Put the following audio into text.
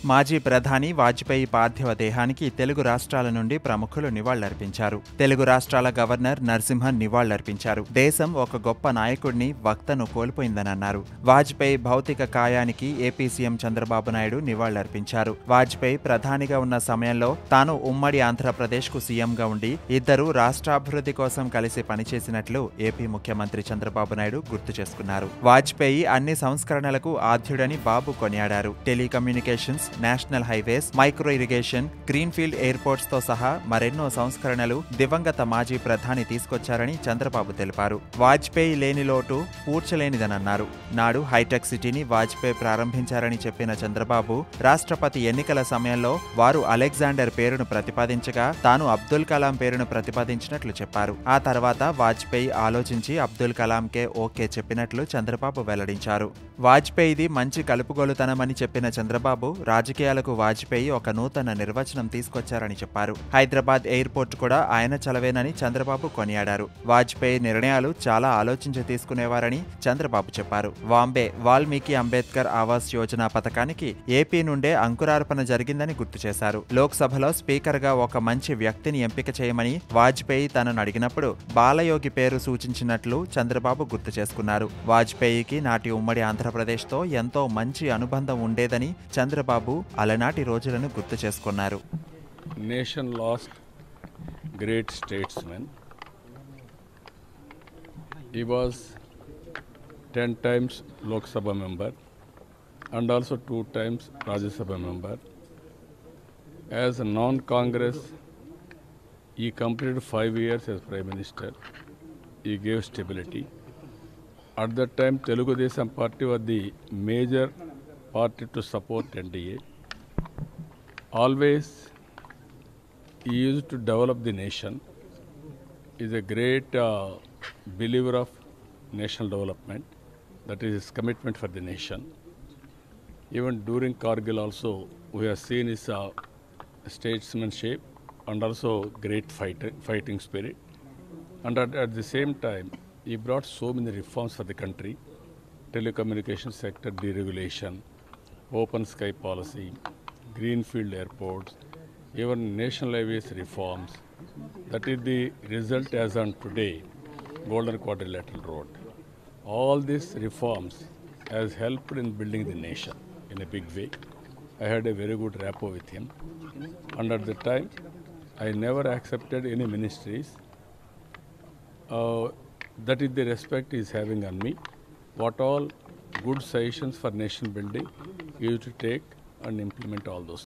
మాజీ ప్రధాని వాజ్పేయి పార్థివ దేహానికి తెలుగు రాష్ట్రాల నుండి ప్రముఖులు నివాళులర్పించారు తెలుగు రాష్ట్రాల గవర్నర్ నరసింహన్ నివాళులర్పించారు దేశం ఒక గొప్ప నాయకుడిని వక్తను కోల్పోయిందని అన్నారు వాజ్పేయి భౌతిక కాయానికి ఏపీ సీఎం చంద్రబాబు నాయుడు నివాళులర్పించారు వాజ్పేయి ప్రధానిగా ఉన్న సమయంలో తాను ఉమ్మడి ఆంధ్రప్రదేశ్కు సీఎంగా ఉండి ఇద్దరు రాష్ట్రాభివృద్ధి కోసం కలిసి పనిచేసినట్లు ఏపీ ముఖ్యమంత్రి చంద్రబాబు నాయుడు గుర్తు చేసుకున్నారు వాజ్పేయి అన్ని సంస్కరణలకు ఆద్యుడని బాబు కొనియాడారు telecommunications national highways micro irrigation greenfield airports తో సహా మరెన్నో సంస్కరణలు దివంగత మాజీ ప్రధాని తీసుకొచ్చారని చంద్రబాబు తెలిపారు వాజ్పేయి లేని లోటు పూడ్చలేనిదనన్నారు నాడు హైటెక్ సిటీని వాజ్పేయి ప్రారంభించారని చెప్పిన చంద్రబాబు రాష్ట్రపతి ఎన్నికల సమయంలో వారు అలెగ్జాండర్ పేరును ప్రతిపాదించగా తాను అబ్దుల్ కలాం పేరును ప్రతిపాదించినట్లు చెప్పారు ఆ తర్వాత వాజ్పేయి ఆలోచించి అబ్దుల్ కలాంకే ఓకే చెప్పినట్లు చంద్రబాబు వెల్లడించారు వాజ్పేయిది మంచి కలుపుగోలుతనమని చెప్పిన చంద్రబాబు రాజకీయాలకు వాజ్పేయి ఒక నూతన నిర్వచనం తీసుకొచ్చారని చెప్పారు హైదరాబాద్ ఎయిర్పోర్ట్ కూడా ఆయన చలవేనని చంద్రబాబు కొనియాడారు వాజ్పేయి నిర్ణయాలు చాలా ఆలోచించి తీసుకునేవారని చంద్రబాబు చెప్పారు వాంబే వాల్మీకి అంబేద్కర్ ఆవాస్ యోజన పథకానికి ఏపీ నుండే అంకురార్పణ జరిగిందని గుర్తు చేశారు లోక్సభలో స్పీకర్ గా ఒక మంచి వ్యక్తిని ఎంపిక చేయమని వాజ్పేయి తనను అడిగినప్పుడు బాలయోగి పేరు సూచించినట్లు చంద్రబాబు గుర్తు చేసుకున్నారు వాజ్పేయికి నాటి ఉమ్మడి ఆంధ్రప్రదేశ్తో ఎంతో మంచి అనుబంధం ఉండేదని చంద్రబాబు అలనాటి రోజులను గుర్తు చేసుకున్నారు nation lost great statesman. He was 10 times Lok Sabha member and also two times Rajya Sabha member. As a non-Congress, he completed five years as Prime Minister. He gave stability. At that time, Telugu Desam Party was the major party to support NDA. Always he used to develop the nation. Is a great uh, believer of national development. That is his commitment for the nation. Even during Kargil also, we have seen his uh, statesmanship and also great fighter, fighting spirit. And at, at the same time, he brought so many reforms for the country. Telecommunication sector deregulation, open sky policy, greenfield airports, even national highways reforms. That is the result as on today, Golden Quadrilateral Road. All these reforms has helped in building the nation in a big way. I had a very good rapport with him. And at the time, I never accepted any ministries. Uh, that is the respect he is having on me. What all good suggestions for nation building, he used to take and implement all those